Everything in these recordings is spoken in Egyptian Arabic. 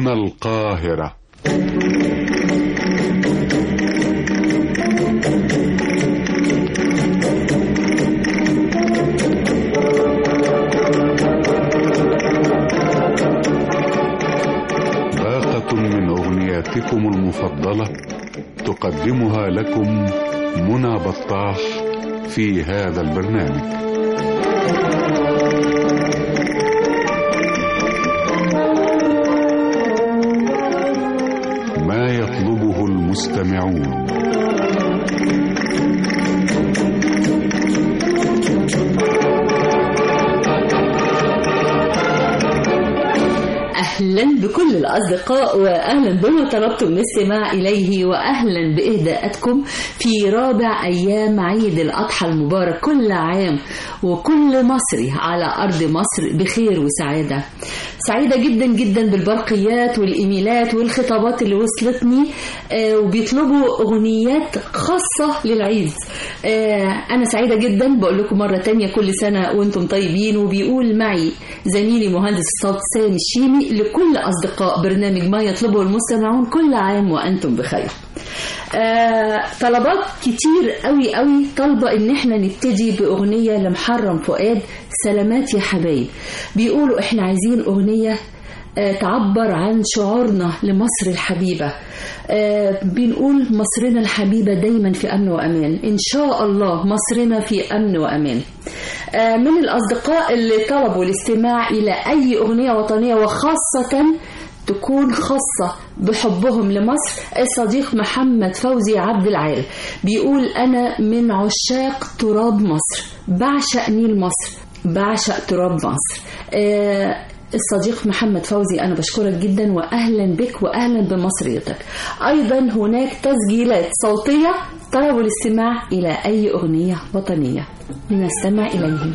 هنا القاهرة باقة من أغنياتكم المفضلة تقدمها لكم منى بطاح في هذا البرنامج ما يطلبه المستمعون أهلا بكل الأصدقاء وأهلا بما طلبتم الاستماع إليه وأهلا بإهداءاتكم في رابع أيام عيد الأضحى المبارك كل عام وكل مصري على أرض مصر بخير وسعادة سعيدة جدا جدا بالبرقيات والإيميلات والخطابات اللي وصلتني آه وبيطلبوا أغنيات خاصة للعيد آه أنا سعيدة جدا بقول لكم مرة تانية كل سنة وأنتم طيبين وبيقول معي زميلي مهندس الصوت سامي الشيمي لكل أصدقاء برنامج ما يطلبه المستمعون كل عام وأنتم بخير آه طلبات كتير قوي قوي طالبة ان احنا نبتدي باغنية لمحرم فؤاد سلامات يا حبايب بيقولوا احنا عايزين اغنية آه تعبر عن شعورنا لمصر الحبيبة آه بنقول مصرنا الحبيبة دايما في أمن وأمان إن شاء الله مصرنا في أمن وأمان آه من الأصدقاء اللي طلبوا الاستماع إلى أي أغنية وطنية وخاصة تكون خاصة بحبهم لمصر الصديق محمد فوزي عبد العال بيقول أنا من عشاق تراب مصر بعشق نيل مصر بعشق تراب مصر آه الصديق محمد فوزي أنا بشكرك جدا وأهلا بك وأهلا بمصريتك أيضا هناك تسجيلات صوتية طلبوا الاستماع إلى أي أغنية وطنية لنستمع إليهم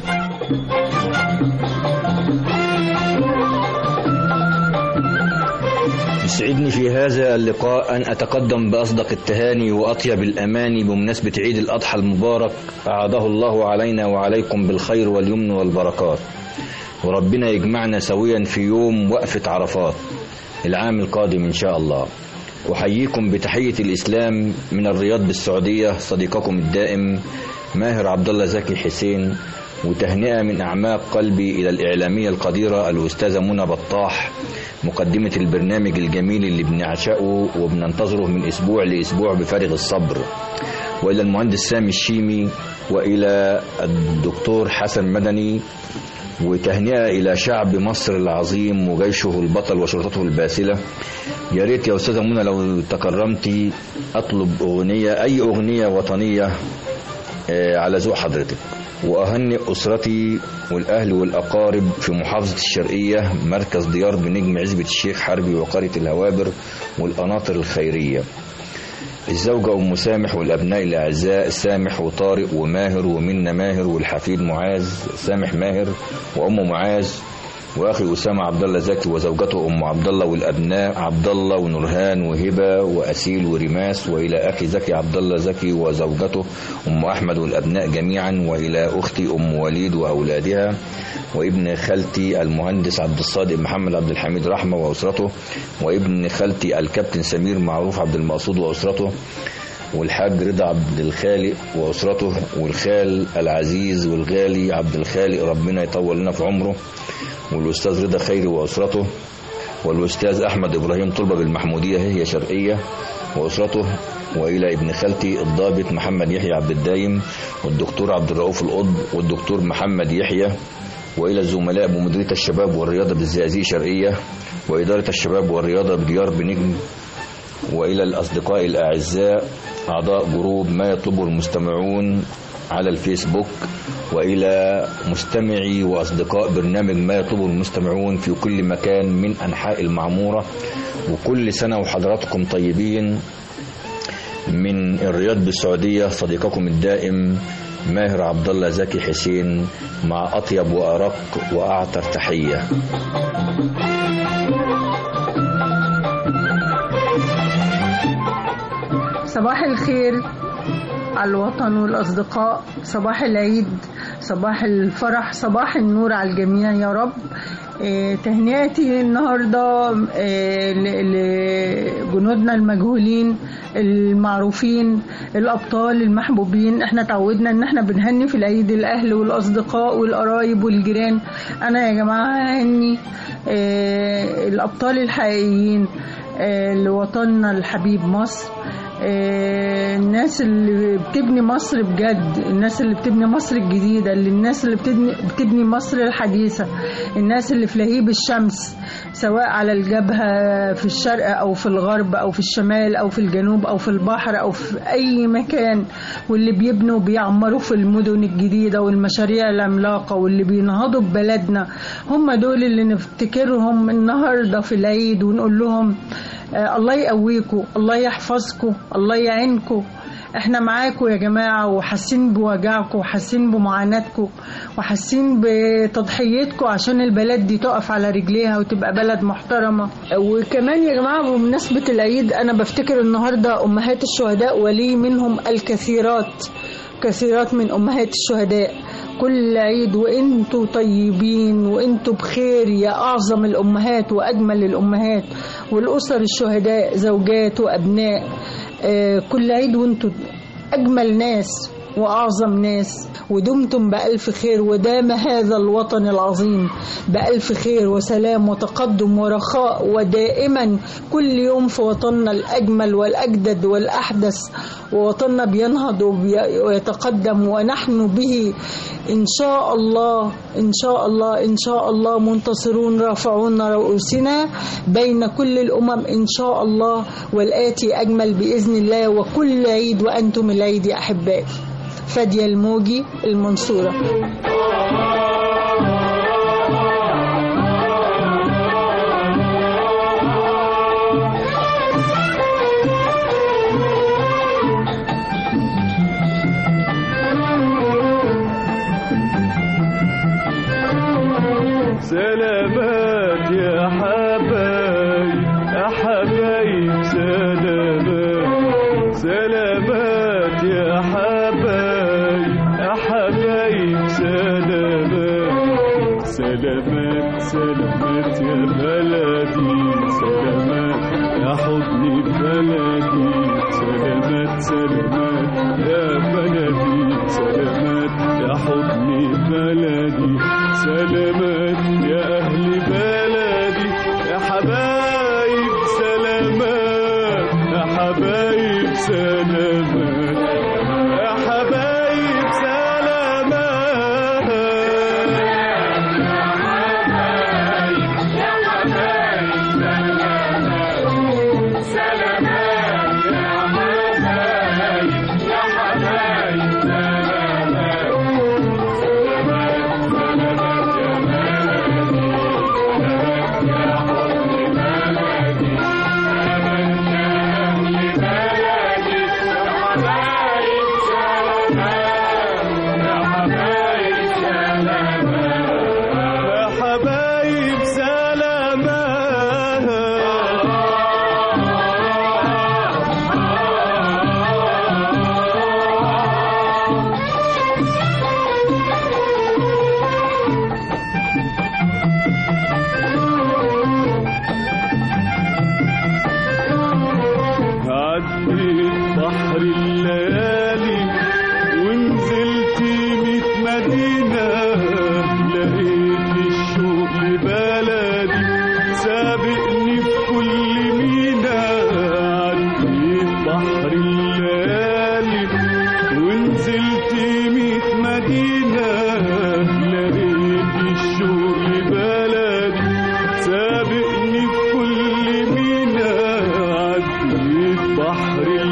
يسعدني في هذا اللقاء أن أتقدم بأصدق التهاني وأطيب الأماني بمناسبة عيد الأضحى المبارك أعاده الله علينا وعليكم بالخير واليمن والبركات وربنا يجمعنا سويا في يوم وقفة عرفات العام القادم إن شاء الله أحييكم بتحية الإسلام من الرياض بالسعودية صديقكم الدائم ماهر عبد الله زكي حسين وتهنئة من أعماق قلبي إلى الإعلامية القديرة الأستاذة منى بطاح مقدمة البرنامج الجميل اللي بنعشقه وبننتظره من أسبوع لأسبوع بفارغ الصبر وإلى المهندس سامي الشيمي وإلى الدكتور حسن مدني وتهنئة إلى شعب مصر العظيم وجيشه البطل وشرطته الباسلة يا ريت يا أستاذة منى لو تكرمتي أطلب أغنية أي أغنية وطنية على ذوق حضرتك وأهنئ أسرتي والأهل والأقارب في محافظة الشرقية مركز ديار بنجم عزبة الشيخ حربي وقرية الهوابر والقناطر الخيرية الزوجة أم سامح والأبناء الأعزاء سامح وطارق وماهر ومنى ماهر والحفيد معاذ سامح ماهر وأم معاذ واخي اسامه عبد الله زكي وزوجته ام عبد الله والابناء عبد الله ونورهان وهبه واسيل ورماس والى اخي زكي عبد الله زكي وزوجته ام احمد والابناء جميعا والى اختي ام وليد واولادها وابن خالتي المهندس عبد الصادق محمد عبد الحميد رحمه واسرته وابن خالتي الكابتن سمير معروف عبد المقصود واسرته والحاج رضا عبد الخالق واسرته والخال العزيز والغالي عبد الخالق ربنا يطول لنا في عمره والاستاذ رضا خيري واسرته والاستاذ احمد ابراهيم طلبه بالمحموديه هي شرقيه واسرته والى ابن خالتي الضابط محمد يحيى عبد الدايم والدكتور عبد الرؤوف القطب والدكتور محمد يحيى والى الزملاء بمديريه الشباب والرياضه بالزقازيق شرقيه واداره الشباب والرياضه بديار بنجم والى الاصدقاء الاعزاء اعضاء جروب ما يطلبه المستمعون على الفيسبوك والى مستمعي واصدقاء برنامج ما يطلبه المستمعون في كل مكان من انحاء المعموره وكل سنه وحضراتكم طيبين من الرياض بالسعوديه صديقكم الدائم ماهر عبد الله زكي حسين مع اطيب وارق واعطر تحيه صباح الخير على الوطن والأصدقاء صباح العيد صباح الفرح صباح النور على الجميع يا رب آه، تهنئتي النهارده آه، ل- لجنودنا المجهولين المعروفين الابطال المحبوبين احنا تعودنا ان احنا بنهني في العيد الاهل والاصدقاء والقرايب والجيران انا يا جماعه هني آه، الابطال الحقيقيين آه، لوطننا الحبيب مصر آه، الناس اللي بتبني مصر بجد الناس اللي بتبني مصر الجديدة اللي الناس اللي بتبني, بتبني مصر الحديثة الناس اللي في لهيب الشمس سواء على الجبهة في الشرق أو في الغرب أو في الشمال أو في الجنوب أو في البحر أو في أي مكان واللي بيبنوا وبيعمروا في المدن الجديدة والمشاريع العملاقة واللي بينهضوا ببلدنا هم دول اللي نفتكرهم النهاردة في العيد ونقول لهم آه، الله يقويكم الله يحفظكم الله يعينكم احنا معاكم يا جماعة وحاسين بوجعكم وحاسين بمعاناتكم وحاسين بتضحيتكم عشان البلد دي تقف على رجليها وتبقى بلد محترمة وكمان يا جماعة بمناسبة العيد أنا بفتكر النهاردة أمهات الشهداء ولي منهم الكثيرات كثيرات من أمهات الشهداء كل عيد وانتوا طيبين وانتوا بخير يا أعظم الأمهات وأجمل الأمهات والأسر الشهداء زوجات وأبناء آه، كل عيد وانتوا أجمل ناس وأعظم ناس ودمتم بألف خير ودام هذا الوطن العظيم بألف خير وسلام وتقدم ورخاء ودائما كل يوم في وطننا الأجمل والأجدد والأحدث ووطننا بينهض وبي- ويتقدم ونحن به إن شاء الله إن شاء الله إن شاء الله منتصرون رافعون رؤوسنا بين كل الأمم إن شاء الله والآتي أجمل بإذن الله وكل عيد وأنتم العيد يا أحبائي فادية الموجي المنصورة سلامات يا حبايب يا حبايب سلامات سلامات يا حبايب يا حبايب سلامات سلامات سلامات يا بلدي سلامات يا حضني بلدي سلامات سلامات يا بلدي سلامات يا حضني بلدي سلامات يا أهل بلدي يا حبايب سلامات يا حبايب سلامات يا حبايب سلامات يا حبايب سلامات عديت بحر الليالي ونزلت ميت مدينة لقيت الشوق لبلدي سابقني في كل مينا عديت بحر الليالي ونزلت ميت مدينة لقيت الشوق لبلدي سابقني في كل مينا عديت بحر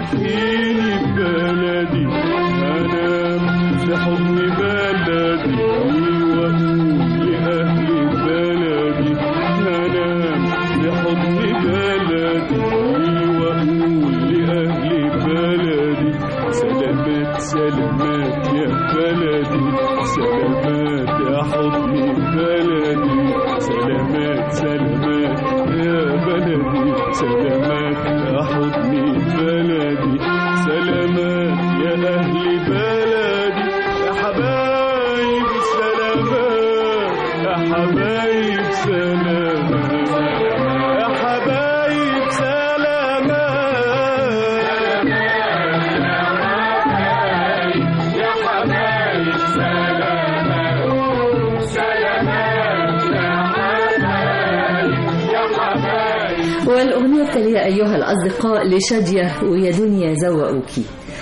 تدفيني ببلدي أنام في حضن بلدي وأقول لأهل بلدي أنام في حضن بلدي وأقول لأهل بلدي سلامات سلامات يا بلدي سلامات يا حضن بلدي سلامات سلامات يا بلدي سلامات يا حضن بلدي سلامات يا أهل بلدي يا حبايب سلامات يا حبايب سلامات يا حبايب سلامات يا حبايب سلامات سلامات يا حبايب يا حبايب والأغنية التالية أيها الأصدقاء لشادية ويا دنيا زوقوكي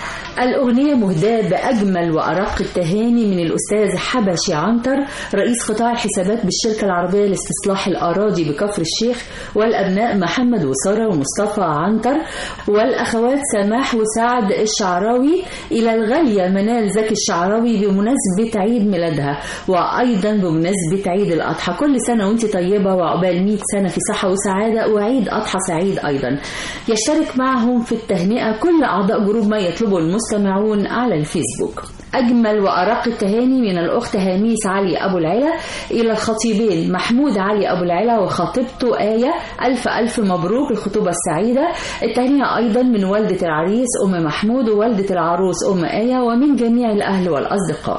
الأغنية مهداة بأجمل وأرق التهاني من الأستاذ حبشي عنتر رئيس قطاع الحسابات بالشركة العربية لاستصلاح الأراضي بكفر الشيخ والأبناء محمد وسارة ومصطفى عنتر والأخوات سماح وسعد الشعراوي إلى الغالية منال زكي الشعراوي بمناسبة عيد ميلادها وأيضا بمناسبة عيد الأضحى كل سنة وأنت طيبة وعقبال 100 سنة في صحة وسعادة وعيد أضحى سعيد أيضا يشترك معهم في التهنئة كل أعضاء جروب ما يطلبه المستمعون على الفيسبوك أجمل وأرق التهاني من الأخت هاميس علي أبو العلا إلى الخطيبين محمود علي أبو العلا وخطيبته آية ألف ألف مبروك الخطوبة السعيدة التهنئة أيضا من والدة العريس أم محمود ووالدة العروس أم آية ومن جميع الأهل والأصدقاء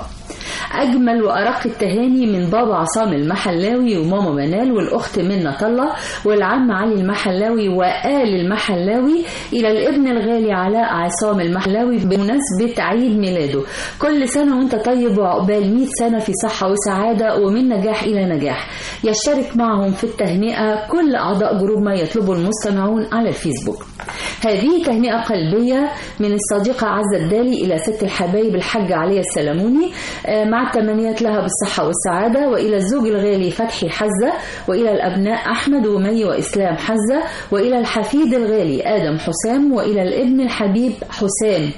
أجمل وأرق التهاني من بابا عصام المحلاوي وماما منال والأخت منة الله والعم علي المحلاوي وآل المحلاوي إلى الابن الغالي علاء عصام المحلاوي بمناسبة عيد ميلاده كل سنة وانت طيب وعقبال 100 سنة في صحة وسعادة ومن نجاح إلى نجاح يشترك معهم في التهنئة كل أعضاء جروب ما يطلبه المستمعون على الفيسبوك هذه تهنئة قلبية من الصديقة عزة الدالي إلى ست الحبايب الحاجة عليا السلموني آه، مع التمنيات لها بالصحة والسعادة وإلى الزوج الغالي فتحي حزة وإلى الأبناء أحمد ومي وإسلام حزة وإلى الحفيد الغالي آدم حسام وإلى الابن الحبيب حسام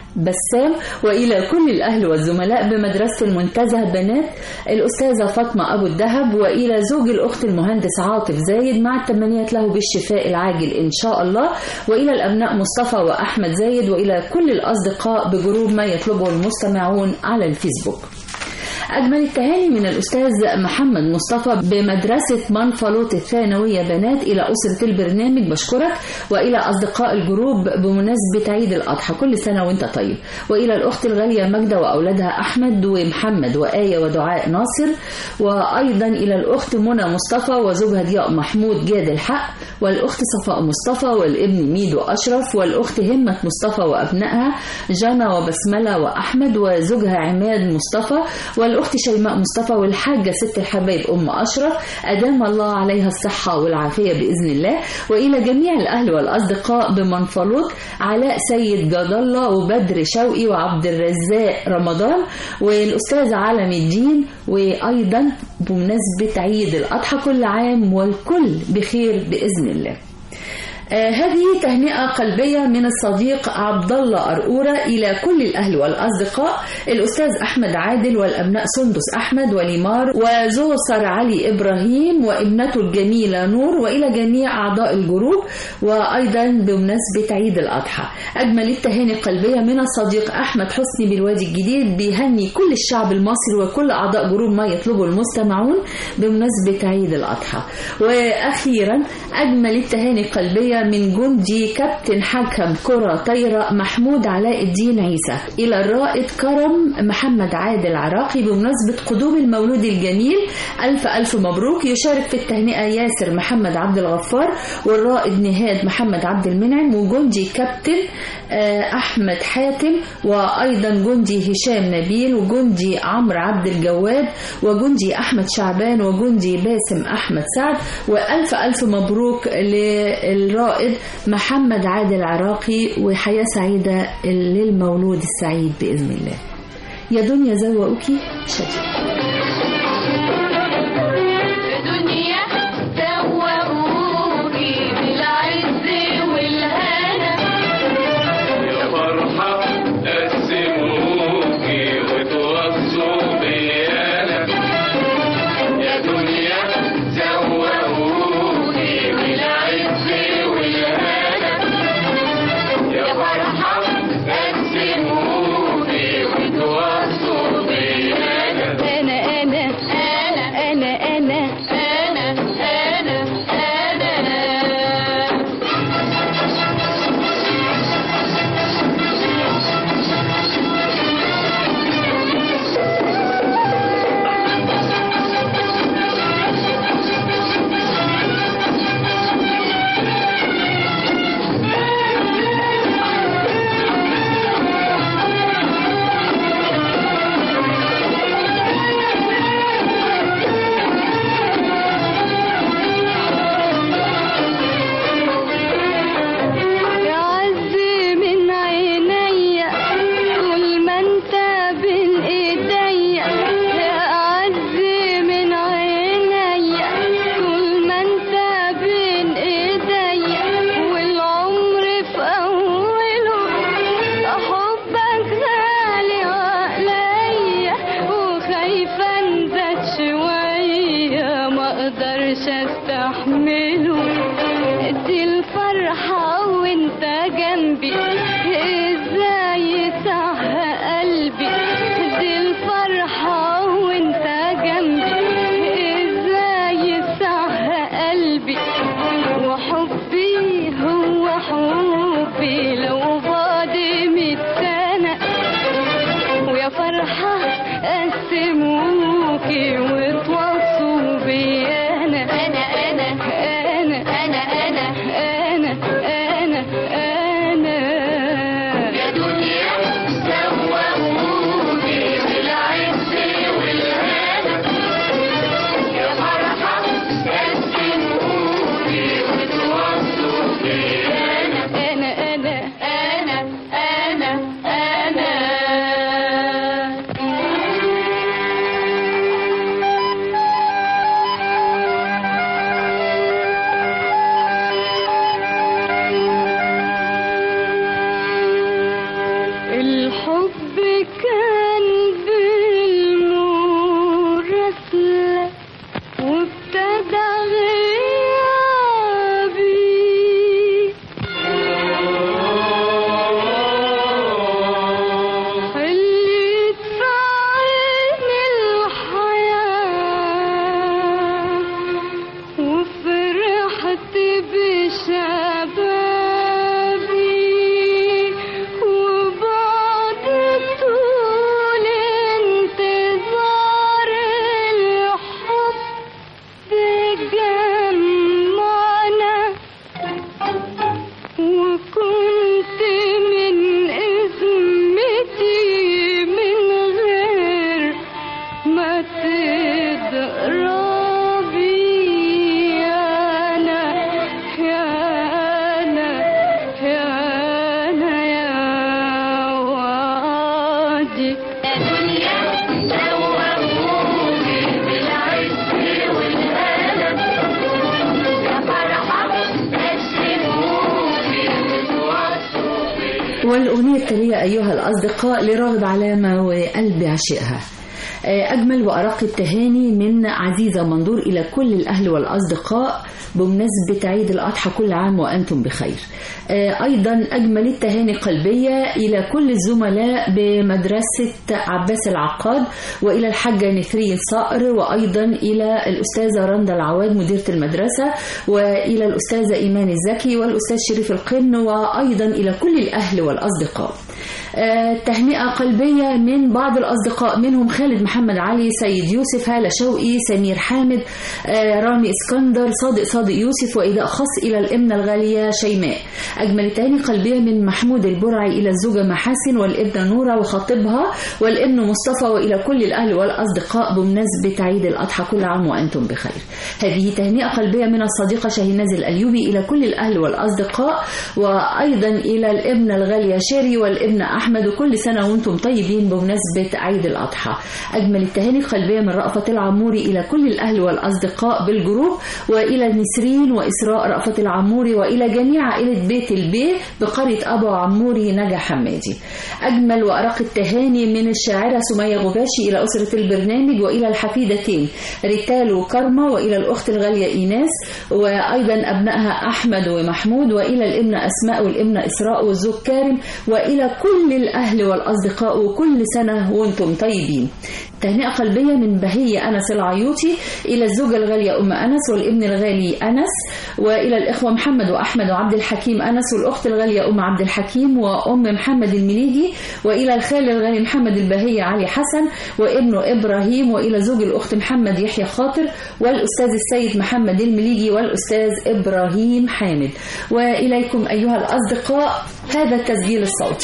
بسام وإلى كل الأهل والزملاء بمدرسة المنتزه بنات الأستاذة فاطمة أبو الدهب وإلى زوج الأخت المهندس عاطف زايد مع التمنيات له بالشفاء العاجل إن شاء الله وإلى الأبناء مصطفى وأحمد زايد وإلى كل الأصدقاء بجروب ما يطلبه المستمعون على الفيسبوك أجمل التهاني من الأستاذ محمد مصطفى بمدرسة منفلوط الثانوية بنات إلى أسرة البرنامج بشكرك وإلى أصدقاء الجروب بمناسبة عيد الأضحى كل سنة وأنت طيب وإلى الأخت الغالية ماجدة وأولادها أحمد ومحمد وآية ودعاء ناصر وأيضا إلى الأخت منى مصطفى وزوجها ضياء محمود جاد الحق والأخت صفاء مصطفى والابن ميدو أشرف والأخت همة مصطفى وأبنائها جنى وبسملة وأحمد وزوجها عماد مصطفى والأخت شيماء مصطفى والحاجة ست الحبايب أم أشرف أدام الله عليها الصحة والعافية بإذن الله وإلى جميع الأهل والأصدقاء بمنفلوط علاء سيد جاد الله وبدر شوقي وعبد الرزاق رمضان والأستاذ عالم الدين وأيضا بمناسبة عيد الأضحى كل عام والكل بخير بإذن الله آه، هذه تهنئة قلبية من الصديق عبد الله أرقورة إلى كل الأهل والأصدقاء الأستاذ أحمد عادل والأبناء سندس أحمد وليمار وزوسر علي إبراهيم وابنته الجميلة نور وإلى جميع أعضاء الجروب وأيضا بمناسبة عيد الأضحى أجمل التهاني القلبية من الصديق أحمد حسني بالوادي الجديد بيهني كل الشعب المصري وكل أعضاء جروب ما يطلبه المستمعون بمناسبة عيد الأضحى وأخيرا أجمل التهاني القلبية من جندي كابتن حكم كرة طايرة محمود علاء الدين عيسى إلى الرائد كرم محمد عادل عراقي بمناسبة قدوم المولود الجميل ألف ألف مبروك يشارك في التهنئة ياسر محمد عبد الغفار والرائد نهاد محمد عبد المنعم وجندي كابتن آه، أحمد حاتم وأيضا جندي هشام نبيل وجندي عمرو عبد الجواد وجندي أحمد شعبان وجندي باسم أحمد سعد وألف ألف مبروك للرائد محمد عادل عراقي وحياة سعيدة للمولود السعيد بإذن الله يا دنيا زوقوكي شكرا دنيا دوقوني بالعز والهنا ازاي صح قلبي دي الفرحة وانت جنبي ازاي صح قلبي وحبي هو حبي لو بعد مية سنة ويا فرحة قسموكي وتوصوا بي أنا أنا أنا أنا أنا أنا أنا أنا أنا يا دنيا سوقوني بالعز والهنا يا فرحة قسموني وتوصوا بي أنا أنا أنا أنا أنا الحب كان بالمراسلة وابتدى غيابي خليت في عيني الحياة وفرحت بشبابي وبعد طول انتظار الحب جمعنا وكنت من اسمتي من غير ما تضربي أنا يا أنا يا أنا يا وعدي الدنيا سوقوني بالعز والألم يا فرحة قسموني وتوصوا والأغنية التالية أيها الأصدقاء لراغب علامة وقلب عشقها أجمل وأرق التهاني من عزيزة منظور إلى كل الأهل والأصدقاء بمناسبة عيد الأضحى كل عام وأنتم بخير أيضا أجمل التهاني قلبية إلى كل الزملاء بمدرسة عباس العقاد وإلى الحاجة نثرين صقر وأيضا إلى الأستاذة رندا العواد مديرة المدرسة وإلى الأستاذة إيمان الزكي والأستاذ شريف القن وأيضا إلى كل الأهل والأصدقاء آه، تهنئة قلبية من بعض الأصدقاء منهم خالد محمد علي سيد يوسف هالة شوقي سمير حامد آه، رامي اسكندر صادق صادق يوسف وإيداء خاص إلى الإمنة الغالية شيماء أجمل تهاني قلبية من محمود البرعي إلى الزوجة محاسن والابنة نورة وخطيبها والابن مصطفى وإلى كل الأهل والأصدقاء بمناسبة عيد الأضحى كل عام وأنتم بخير هذه تهنئة قلبية من الصديقة شاهيناز الأيوبي إلى كل الأهل والأصدقاء وأيضا إلى الابنة الغالية شيري والابن أحمد وكل سنة وأنتم طيبين بمناسبة عيد الأضحى أجمل التهاني القلبية من رأفت العموري إلى كل الأهل والأصدقاء بالجروب وإلى نسرين وإسراء رأفت العموري وإلى جميع عائلة بيت البيت بقرية أبو عموري نجا حمادي أجمل وأرق التهاني من الشاعرة سمية غباشي إلى أسرة البرنامج وإلى الحفيدتين ريتال وكرمة وإلى الأخت الغالية إيناس وأيضا أبنائها أحمد ومحمود وإلى الابنة أسماء والابنة إسراء والزوج كارم وإلى كل الأهل والأصدقاء وكل سنة وأنتم طيبين تهنئة قلبية من بهية أنس العيوطي إلى الزوجة الغالية أم أنس والابن الغالي أنس وإلى الإخوة محمد وأحمد وعبد الحكيم أنس والأخت الغالية أم عبد الحكيم وأم محمد المليجي وإلى الخال الغالي محمد البهية علي حسن وابنه إبراهيم وإلى زوج الأخت محمد يحيى خاطر والأستاذ السيد محمد المليجي والأستاذ إبراهيم حامد وإليكم أيها الأصدقاء هذا التسجيل الصوتي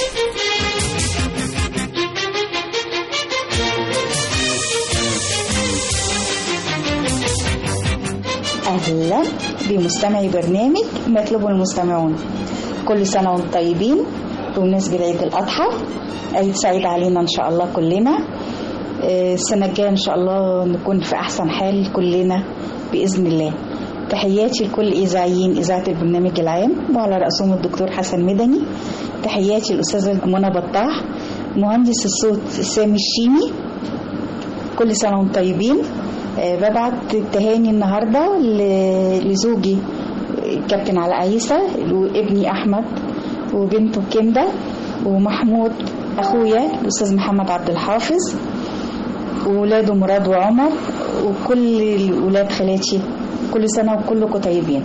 أهلا بمستمعي برنامج مطلب المستمعون كل سنة وانتم طيبين بمناسبة عيد الأضحى عيد سعيد علينا إن شاء الله كلنا آه، السنة الجاية إن شاء الله نكون في أحسن حال كلنا بإذن الله تحياتي لكل إذاعيين إذاعة البرنامج العام وعلى رأسهم الدكتور حسن مدني تحياتي الأستاذة منى بطاح مهندس الصوت سامي الشيمي كل سنة وانتم طيبين آه، ببعت التهاني النهاردة ل- لزوجي كابتن علاء عيسى وابني أحمد وبنته كندا ومحمود أخويا الأستاذ محمد عبد الحافظ وولاده مراد وعمر وكل ولاد خالاتي كل سنة وكلكم طيبين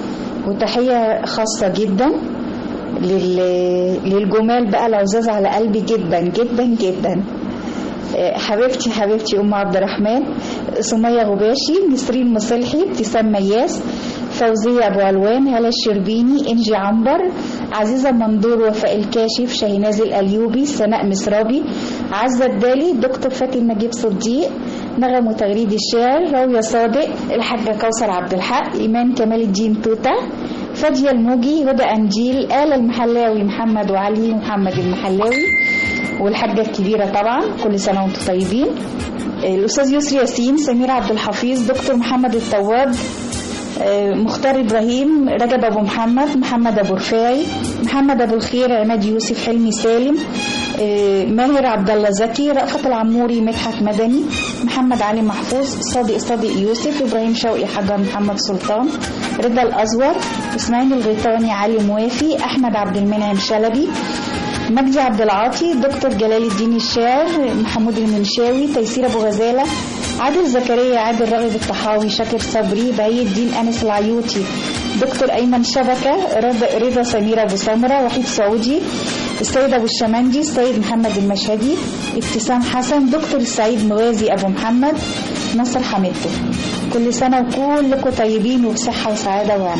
وتحية خاصة جدا لل... للجمال بقى العزاز على قلبي جدا جدا جدا آه، حبيبتي حبيبتي ام عبد الرحمن سميه غباشي نسرين مصلحي ابتسام مياس فوزية أبو علوان هلا الشربيني إنجي عنبر عزيزة مندور وفاء الكاشف شاهناز الأليوبي سناء مسرابي عزة الدالي دكتور فاتن نجيب صديق نغم وتغريد الشعر راوية صادق الحاجة كوثر عبد الحق إيمان كمال الدين توتا فادية الموجي هدى أنجيل آلة المحلاوي محمد وعلي محمد المحلاوي والحاجة الكبيرة طبعا كل سنة وانتم طيبين الأستاذ يسري ياسين سمير عبد الحفيظ دكتور محمد التواب آه، مختار إبراهيم رجب أبو محمد محمد أبو رفاعي محمد أبو الخير عماد يوسف حلمي سالم آه، ماهر عبد الله زكي رأفت العموري مدحت مدني محمد علي محفوظ صادق صادق يوسف إبراهيم شوقي حجر محمد سلطان رضا الأزور إسماعيل الغيطاني علي موافي أحمد عبد المنعم شلبي مجدي عبد العاطي دكتور جلال الدين الشاعر محمود المنشاوي تيسير ابو غزاله عادل زكريا عادل راغب الطحاوي شاكر صبري بهي الدين انس العيوطي دكتور ايمن شبكه رضا, رضا سمير ابو سمره وحيد سعودي السيد ابو الشمندي السيد محمد المشهدي ابتسام حسن دكتور السعيد موازي ابو محمد نصر حميدتو كل سنه وكلكم طيبين وبصحه وسعاده وعمر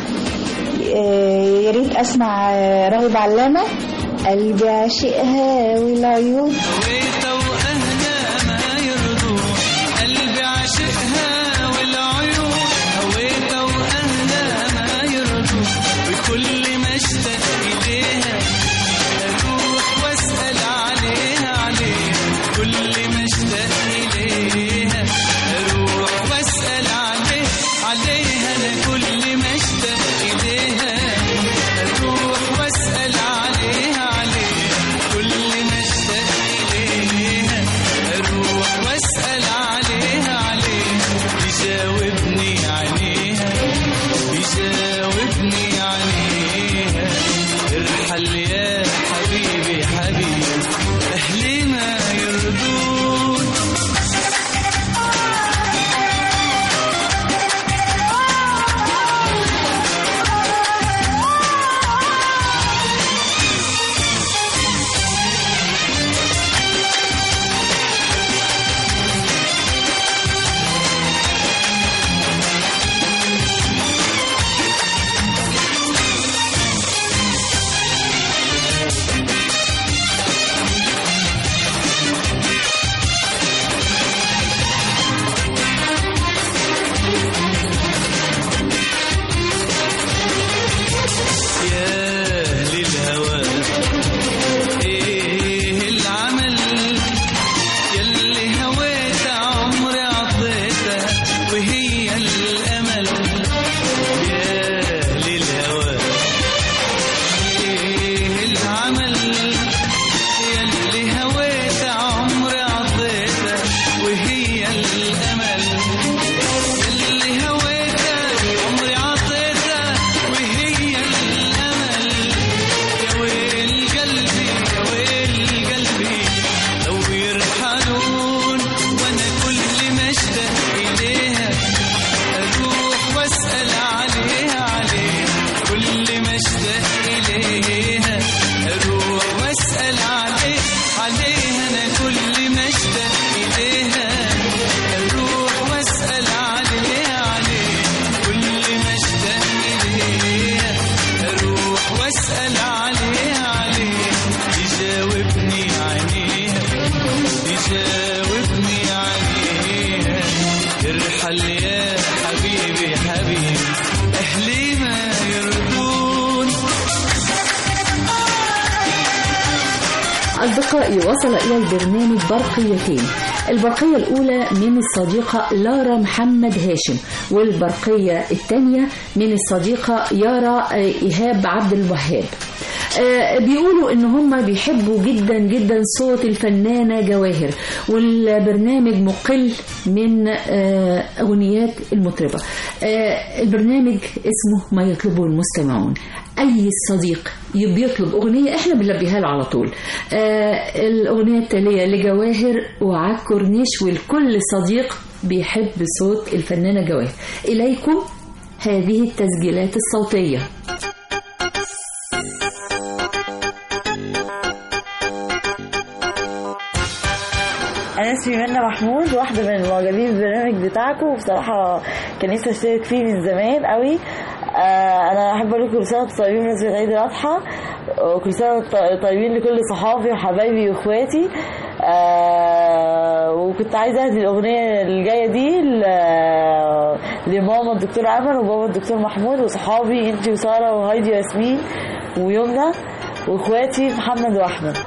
آه، يا ريت اسمع آه، راغب علامه قلبي عاشقها والعيون هويتها واهلها ما يرضوا قلبي عاشقها والعيون هويتها واهلها ما يرضوا بكل ما اشتاق اليها اروح واسال عليها عليها كل ما اشتاق اليها اروح واسال عليها عليها انا كل ما اشتاق اليها اروح واسال عليها عليها كل ما اشتاق اليها اروح واسال عليها عليها يجاوبني عليها يجاوبني عليها ارحل يا حبيبي حبيبي اهلي ما يرضون يا أهل الهوى إيه العمل يلي هويت عمري عطيتها وهي الأمل يا أهل الهوى إيه العمل يلي هويت عمري عطيتها وهي الأمل اللي هويتها عمري عطيتها وهي الأمل يا ويل قلبي يا ويل قلبي لو يرحلون وأنا كل ما اشتاق إليها أروح وأسأل عليها عليها كل ما اشتاق إليها أروح وأسأل عليها عليها أنا كل ما اشتاق إليها أروح وأسأل عليها عليها كل ما اشتاق إليها أروح وأسأل عليها عليها يجاوبني عليها يجاوبني عليها ارحل يا حبيبي حبيبي أهلي ما يرضون أصدقائي وصل إلى البرنامج برقيتين البرقية الأولى من الصديقة لارا محمد هاشم والبرقية الثانية من الصديقة يارا آه، إيهاب عبد الوهاب آه، بيقولوا ان هم بيحبوا جدا جدا صوت الفنانة جواهر والبرنامج مقل من آه، اغنيات المطربة آه، البرنامج اسمه ما يطلبه المستمعون اي صديق بيطلب اغنيه احنا بنلبيها له على طول آه الاغنيه التاليه لجواهر وعلى الكورنيش والكل صديق بيحب صوت الفنانه جواهر اليكم هذه التسجيلات الصوتيه انا اسمي منى محمود واحده من المعجبين بالبرنامج بتاعكم وبصراحه كان نفسي اشترك فيه من زمان قوي آه انا احب اقول لكم كل سنه وانتم طيبين بمناسبه عيد الاضحى وكل سنه وانتم طيبين لكل صحابي وحبايبي واخواتي آه وكنت عايزه اهدي الاغنيه الجايه دي ل- لماما الدكتور عمر وبابا الدكتور محمود وصحابي انتي وساره وهايدي وياسمين ويمنى واخواتي محمد واحمد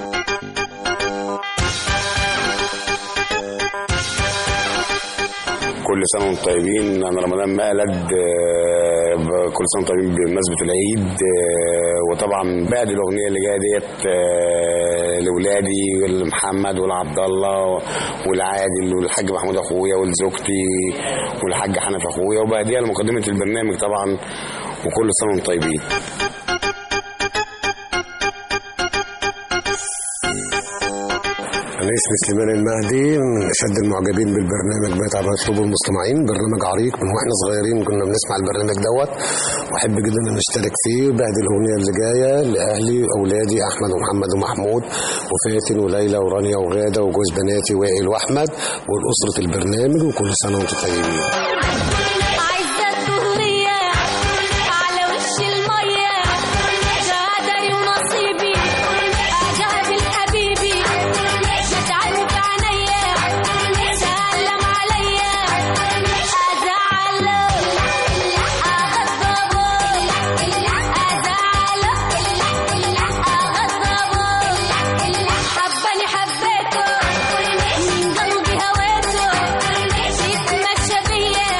كل سنة وانتم طيبين أنا رمضان مقلد آه، ب- كل سنة وانتم طيبين بمناسبة العيد آه، وطبعا بعد الأغنية اللي جاية ديت آه، لولادي والمحمد والعبد الله والعادل والحاج محمود أخويا ولزوجتي والحاج حنف أخويا وبهديها لمقدمة البرنامج طبعا وكل سنة وانتم طيبين أنا اسمي سليمان المهدي من أشد المعجبين بالبرنامج بتاع مطلوب المستمعين برنامج عريق من واحنا صغيرين كنا بنسمع البرنامج دوت وأحب جدا أن أشترك فيه بعد الأغنية اللي جاية لأهلي وأولادي أحمد ومحمد ومحمود وفاتن وليلى ورانيا وغادة وجوز بناتي وائل وأحمد والأسرة البرنامج وكل سنة وأنتم طيبين عايزة الدهرية على وش المية قدري ونصيبي أجابل حبيبي متعب عينيا سلم عليا أزعله أغضبه أزعله أغضبه حبني حبيته من قلبي هويته يتمشى بيا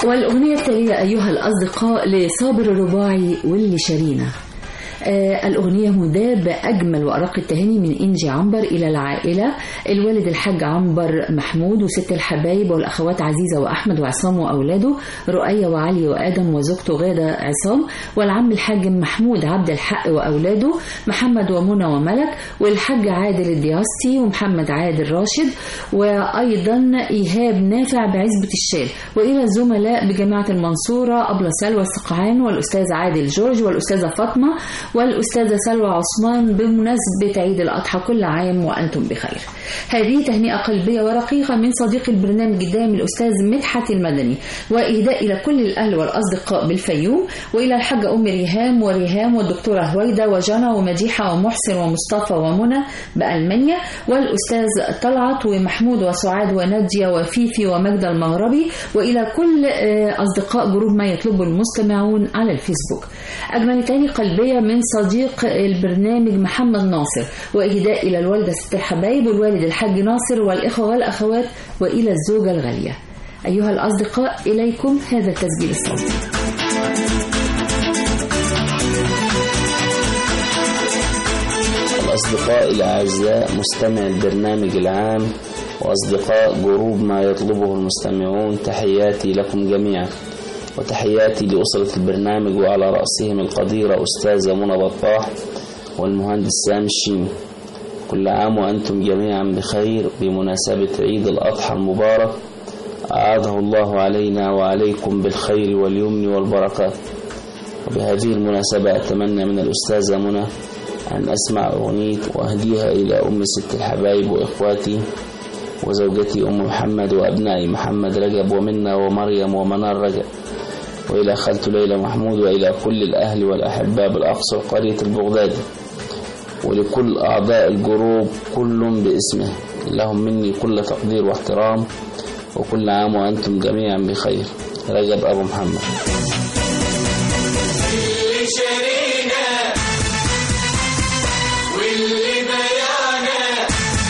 والأغنية التالية أيها الأصدقاء لصابر الرباعي واللي شارينا آه الأغنية مداب بأجمل وأرق التهاني من إنجي عنبر إلى العائلة الوالد الحاج عنبر محمود وست الحبايب والأخوات عزيزة وأحمد وعصام وأولاده رؤية وعلي وآدم وزوجته غادة عصام والعم الحاج محمود عبد الحق وأولاده محمد ومنى وملك والحاج عادل الدياستي ومحمد عادل راشد وأيضا إيهاب نافع بعزبة الشام وإلى الزملاء بجامعة المنصورة أبلة سلوى السقعان والأستاذ عادل جورج والأستاذة فاطمة والأستاذة سلوى عثمان بمناسبة عيد الأضحى كل عام وأنتم بخير هذه تهنئة قلبية ورقيقة من صديق البرنامج الدائم الأستاذ مدحت المدني وإهداء إلى كل الأهل والأصدقاء بالفيوم وإلى الحاجة أم ريهام وريهام والدكتورة هويدة وجنى ومديحة ومحسن ومصطفى ومنى بألمانيا والأستاذ طلعت ومحمود وسعاد ونادية وفيفي ومجدة المغربي وإلى كل آه، أصدقاء جروب ما يطلبه المستمعون على الفيسبوك أجمل تاني قلبية من صديق البرنامج محمد ناصر وإهداء إلى الوالدة ست الحبايب والوالد الحاج ناصر والإخوة والأخوات وإلى الزوجة الغالية أيها الأصدقاء إليكم هذا التسجيل الصوتي الأصدقاء الأعزاء مستمع البرنامج العام وأصدقاء جروب ما يطلبه المستمعون تحياتي لكم جميعا وتحياتي لأسرة البرنامج وعلى رأسهم القديرة أستاذة منى بطاح والمهندس سامي الشيمي كل عام وأنتم جميعا بخير بمناسبة عيد الأضحى المبارك أعاده الله علينا وعليكم بالخير واليمن والبركات وبهذه المناسبة أتمنى من الأستاذة منى أن أسمع أغنية وأهديها إلى أم ست الحبايب وإخواتي وزوجتي أم محمد وأبنائي محمد رجب ومنى ومريم ومنار رجب وإلى خالته ليلى محمود وإلى كل الأهل والأحباء بالأقصى قرية البغدادي ولكل أعضاء الجروب كل باسمه لهم مني كل تقدير واحترام وكل عام وأنتم جميعا بخير رجب أبو محمد اللي شارينا واللي بيعنا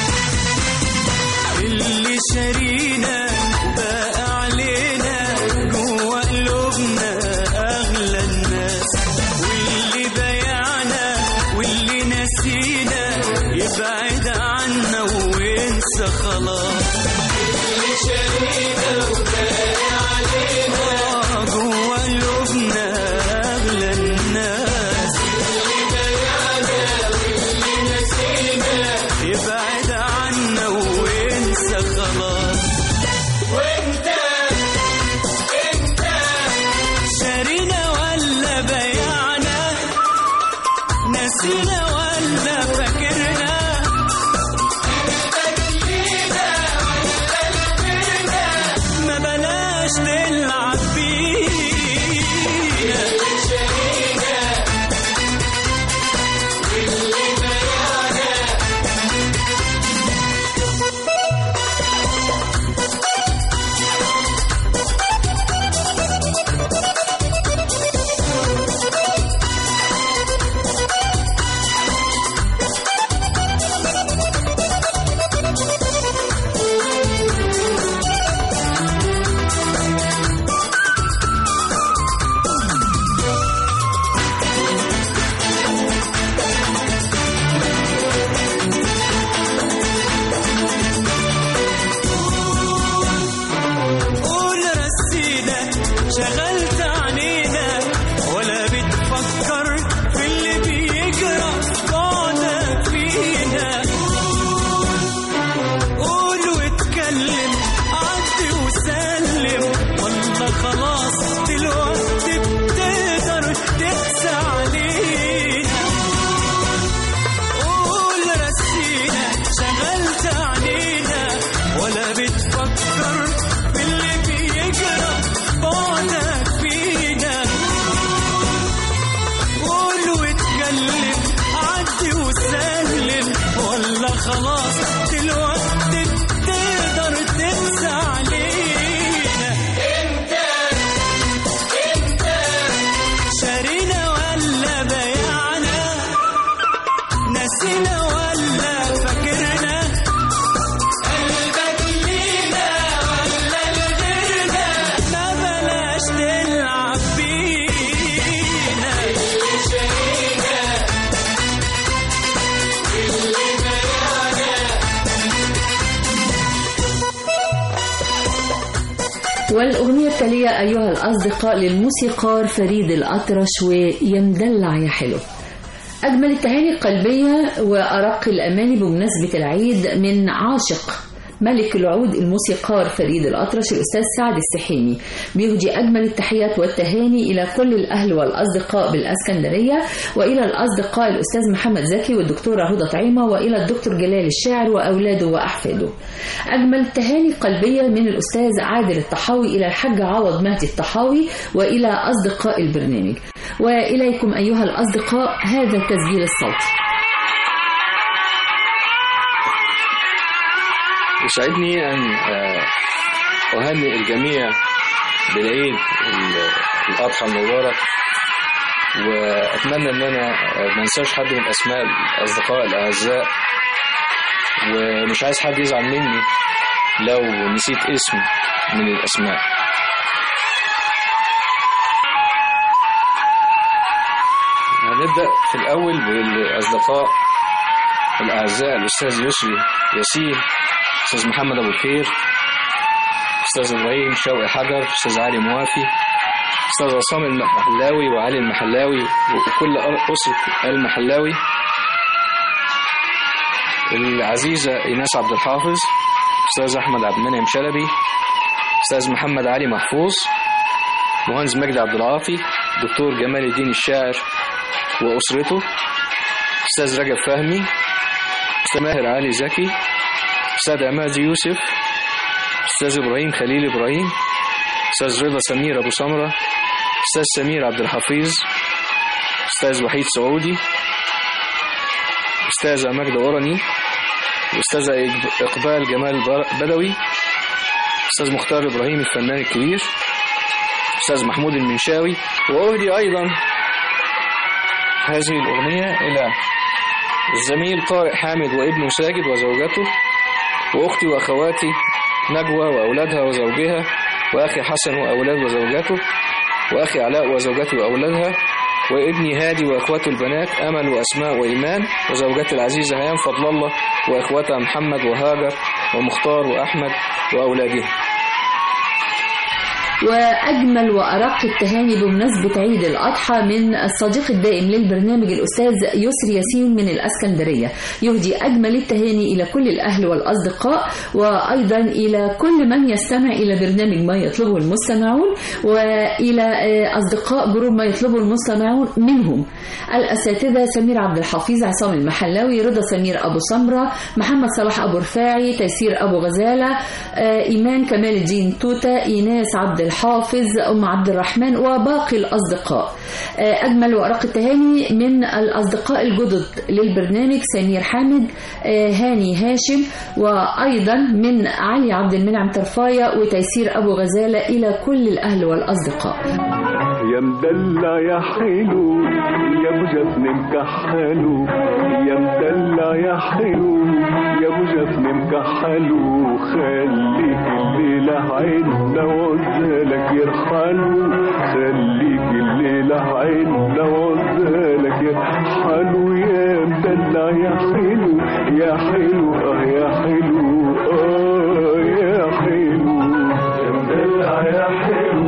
اللي شارينا وباقى علينا جوا قلوبنا اغلى الناس واللي بايعنا واللي نسينا يبعد عنا وينسى خلاص اللي شارينا وباقى علينا جوا قلوبنا اغلى الناس اللي بايعنا واللي نسينا يبعد عنا وينسى خلاص وانت انت شارينا ولا بيعنا نسينا ولا فاكرنا ما بلاش نلعب بينا واللي بيعنا قول رسينا شغلت عنينا ولا بتفكر في اللي بيجرى في بعدك فينا قول واتكلم عدي وسلم والله خلاص دلوقتي بتقدر تقسى علينا قول رسينا شغلت عنينا ولا بتفكر في اللي بيجرى بعدك فينا والأغنية التالية أيها الأصدقاء للموسيقار فريد الأطرش ويمدلع يا حلو أجمل التهاني القلبية وأرق الأماني بمناسبة العيد من عاشق ملك العود الموسيقار فريد الأطرش الأستاذ سعد السحيمي بيهدي أجمل التحيات والتهاني إلى كل الأهل والأصدقاء بالأسكندرية وإلى الأصدقاء الأستاذ محمد زكي والدكتورة هدى طعيمة وإلى الدكتور جلال الشاعر وأولاده وأحفاده أجمل التهاني القلبية من الأستاذ عادل الطحاوي إلى الحاج عوض مهدي الطحاوي وإلى أصدقاء البرنامج وإليكم أيها الأصدقاء هذا التسجيل الصوتي يسعدني أن آه، أهنئ الجميع بالعيد ال- الأضحى المبارك وأتمنى إن أنا آه، ما انساش حد من أسماء الأصدقاء الأعزاء ومش عايز حد يزعل مني لو نسيت اسم من الأسماء هنبدأ في الأول بالأصدقاء الأعزاء الأستاذ يسري ياسين أستاذ محمد أبو الخير أستاذ إبراهيم شوقي حجر أستاذ علي موافي أستاذ عصام المحلاوي وعلي المحلاوي وكل أسرة المحلاوي العزيزة إيناس عبد الحافظ أستاذ أحمد عبد المنعم شلبي أستاذ محمد علي محفوظ مهندس مجدي عبد العاطي دكتور جمال الدين الشاعر وأسرته أستاذ رجب فهمي أستاذ ماهر علي زكي أستاذ عماد يوسف أستاذ إبراهيم خليل إبراهيم أستاذ رضا سمير أبو سمرة أستاذ سمير عبد الحفيظ أستاذ وحيد سعودي أستاذة مجدة أوراني أستاذة إقبال جمال بر- بدوي أستاذ مختار إبراهيم الفنان الكبير أستاذ محمود المنشاوي وأهدي أيضا هذه الأغنية إلى الزميل طارق حامد وابنه ساجد وزوجته وأختي وأخواتي نجوى وأولادها وزوجها وأخي حسن وأولاد وزوجته وأخي علاء وزوجته وأولادها وابني هادي وأخواته البنات أمل وأسماء وإيمان وزوجتي العزيزة هيام فضل الله وإخواتها محمد وهاجر ومختار وأحمد وأولادها وأجمل وأرق التهاني بمناسبة عيد الأضحى من الصديق الدائم للبرنامج الأستاذ يسري ياسين من الأسكندرية يهدي أجمل التهاني إلى كل الأهل والأصدقاء وأيضا إلى كل من يستمع إلى برنامج ما يطلبه المستمعون وإلى آه، أصدقاء جروب ما يطلبه المستمعون منهم الأساتذة سمير عبد الحفيظ عصام المحلاوي رضا سمير أبو سمرة محمد صلاح أبو رفاعي تيسير أبو غزالة آه، إيمان كمال الدين توتة إيناس عبد الحافظ أم عبد الرحمن وباقي الأصدقاء آه، أجمل وأرق التهاني من الأصدقاء الجدد للبرنامج سمير حامد آه، هاني هاشم وأيضا من علي عبد المنعم ترفاية وتيسير أبو غزالة إلى كل الأهل والأصدقاء يا مدلع يا حلو يا ابو جفن مكحلو يا مدلع يا حلو يا ابو جفن مكحلو خليك الليلة عيننا وعزالك يرحلو خليك الليلة عيننا وعزالك يرحلو يا مدلع يا حلو يا حلو اه يا حلو اه يا حلو يا مدلع يا حلو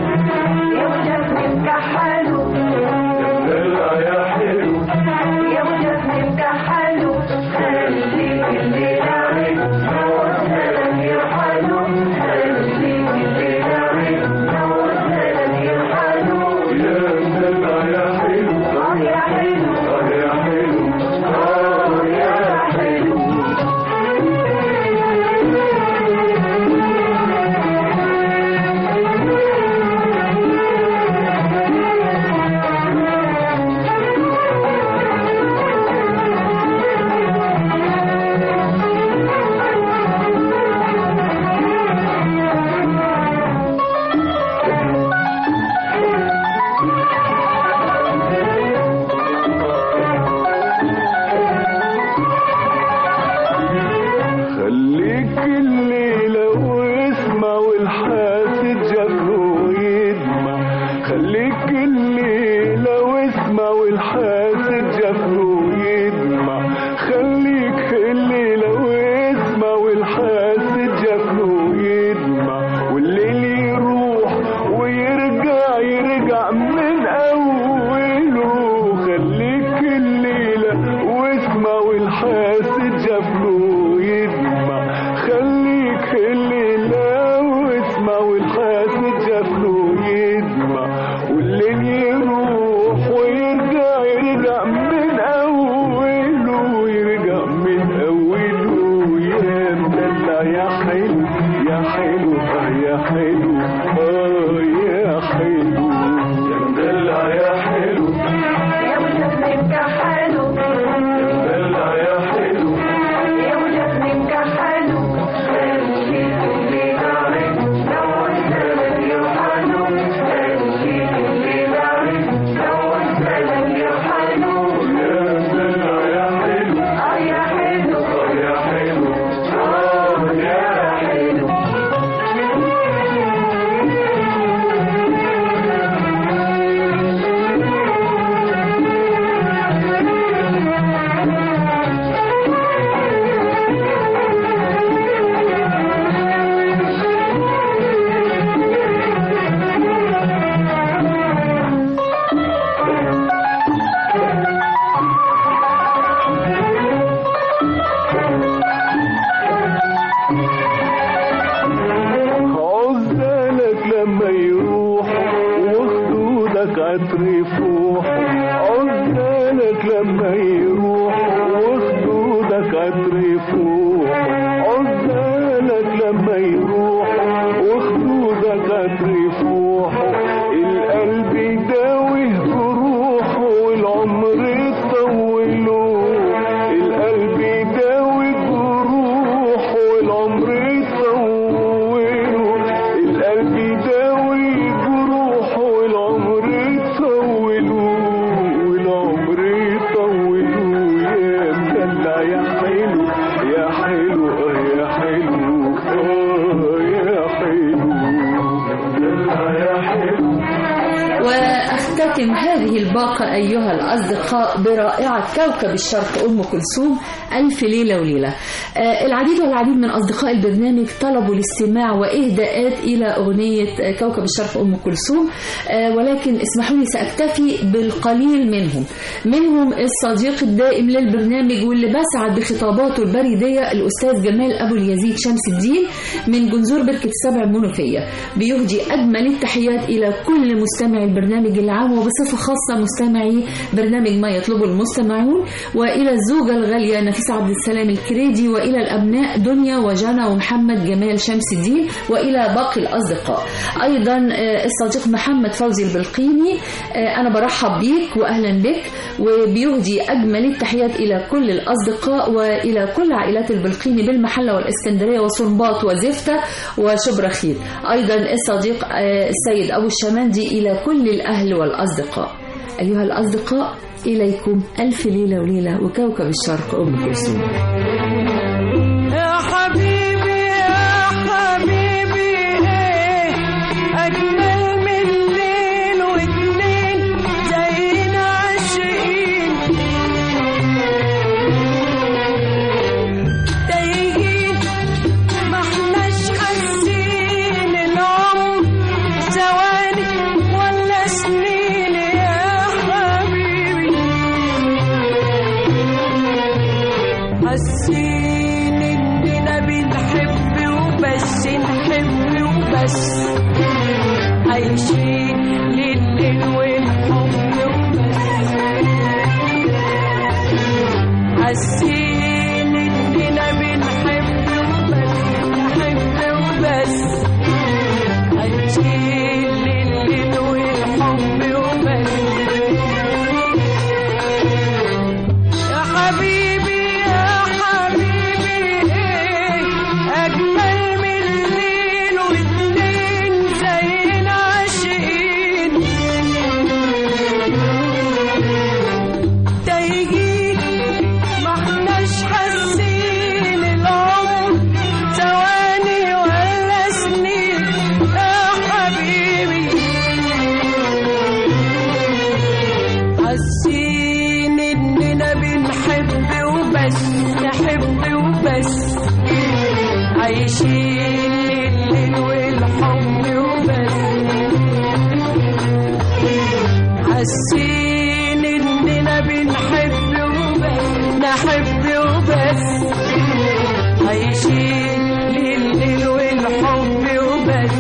وخدودك هترفوح عزالك لما يروح وخدودك هترفوح عزالك لما يروح وخدودك هترفوح القلب يداوي جروحه والعمر يطوله القلب يداوي جروحه والعمر يطوله القلب يداوي جروحه والعمر يطوله والعمر يطوله يا مدلع يا حلو يا حلو آه يا حلو اه يا حلو مدلع يا حلو واختتم هذه الباقة أيها الأصدقاء برائعة كوكب الشرق أم كلثوم ألف ليلة وليلة آه، العديد والعديد من أصدقاء البرنامج طلبوا الاستماع وإهداءات إلى أغنية آه، كوكب الشرق أم كلثوم آه، ولكن اسمحوا لي سأكتفي بالقليل منهم منهم الصديق الدائم للبرنامج واللي بسعد بخطاباته البريدية الأستاذ جمال أبو اليزيد شمس الدين من جنزور بركة السبع المنوفية بيهدي أجمل التحيات إلى كل مستمعي البرنامج العام وبصفة خاصة مستمعي برنامج ما يطلبه المستمعون وإلى الزوجة الغالية نفيسة عبد السلام الكريدي وإلى الأبناء دنيا وجنى ومحمد جمال شمس الدين وإلى باقي الأصدقاء أيضا آه، الصديق محمد فوزي البلقيني آه، أنا برحب بيك وأهلا بك وبيهدي أجمل التحيات إلى كل الأصدقاء وإلى كل عائلات البلقيني بالمحلة والإسكندرية وصنباط وزفتة وشبرا خير أيضا الصديق آه، السيد أبو الشمندي إلى كل الأهل والأصدقاء أيها الأصدقاء إليكم ألف ليلة وليلة وكوكب الشرق أم كلثوم يا حبيبي يا حبيبي ايه اجمل من ليل واتنين زينا عاشقين تايهين ما احناش حاسين العمر ثواني ولا سنين يا حبيبي حاسين اننا بنحب وبس نحب وبس عايشين لليل والحب وبس حاسين اننا بنحب وبس نحب وبس عايشين لليل والحب وبس يا حبيبي يا حبيبي ايه اجمل من الليل واتنين زينا عاشقين تايهين ما احناش حاسين العمر ثواني ولا سنين يا حبيبي حاسين اننا بنحب وبس نحب وبس عايشين الليل والحب وبس حاسين اننا بنحب وبس نحب وبس عايشين الليل والحب وبس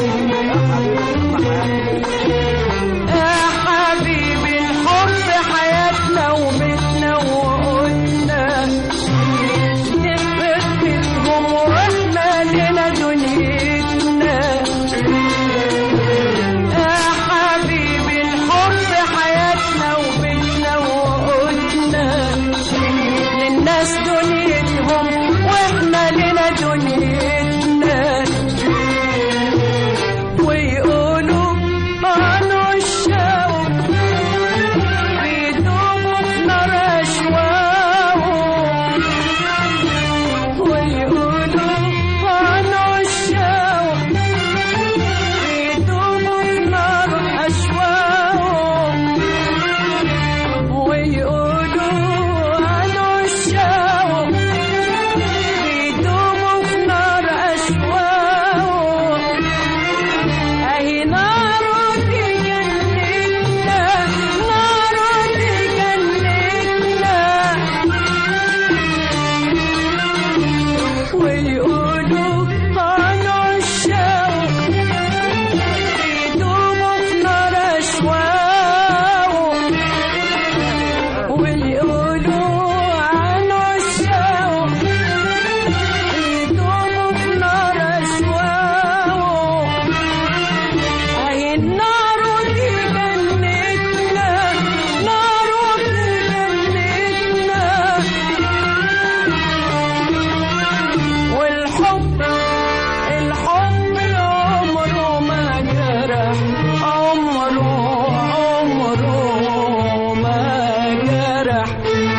يا حبيبي الحب حياتنا وبيتنا وقلنا نفرق بينهم واحنا لنا دنيتنا يا حبيبي الحب حياتنا وبيتنا وقلنا للناس دنيتهم واحنا لنا دنيتنا عمره ما جرح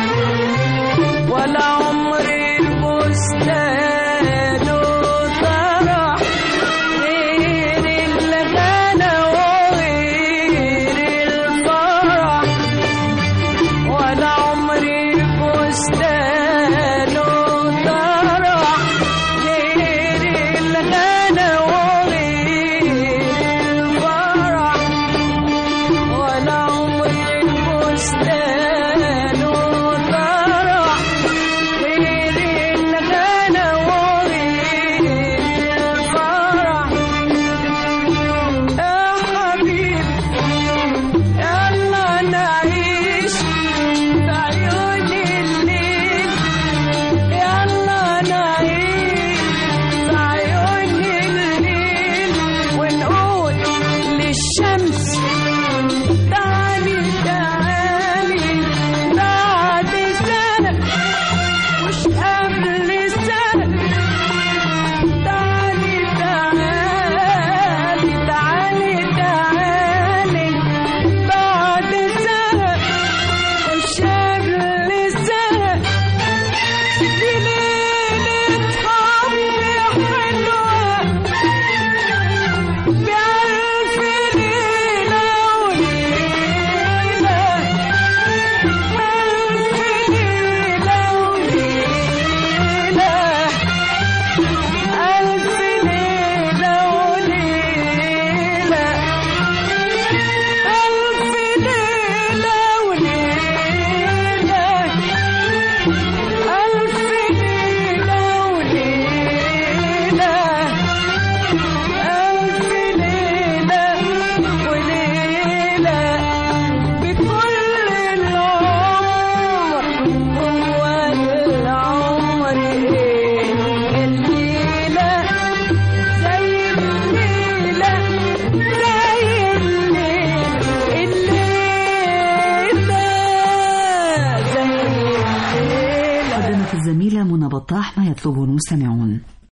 ولا عمري بستانه طرح غير الغنى وغير الفرح ولا عمري بستانه طرح غير الغنى وغير الفرح ولا عمري بستانه طرح غير الغنى وغير الفرح يا حبيبي يلا نعيش في عيون الليل يلا نعيش في عيون الليل ونقول للشمس تعالي تعالي بعد سنة مش قبل سنة تعالي تعالي تعالي تعالي بعد سنة مش قبل سنة دي ليلة حب حلوة بألف ليلة وليلة ألف ليلة وليلة ألف ليلة وليلة ألف ليلة وليلة ألف ليلة وليلة ألف ليلة وليلة بكل العمر هو العمر إيه الليلة زي الليلة زي الليل الليلة زي الليلة قدمت الزميلة منى بطاح ما يطلبه المستمعون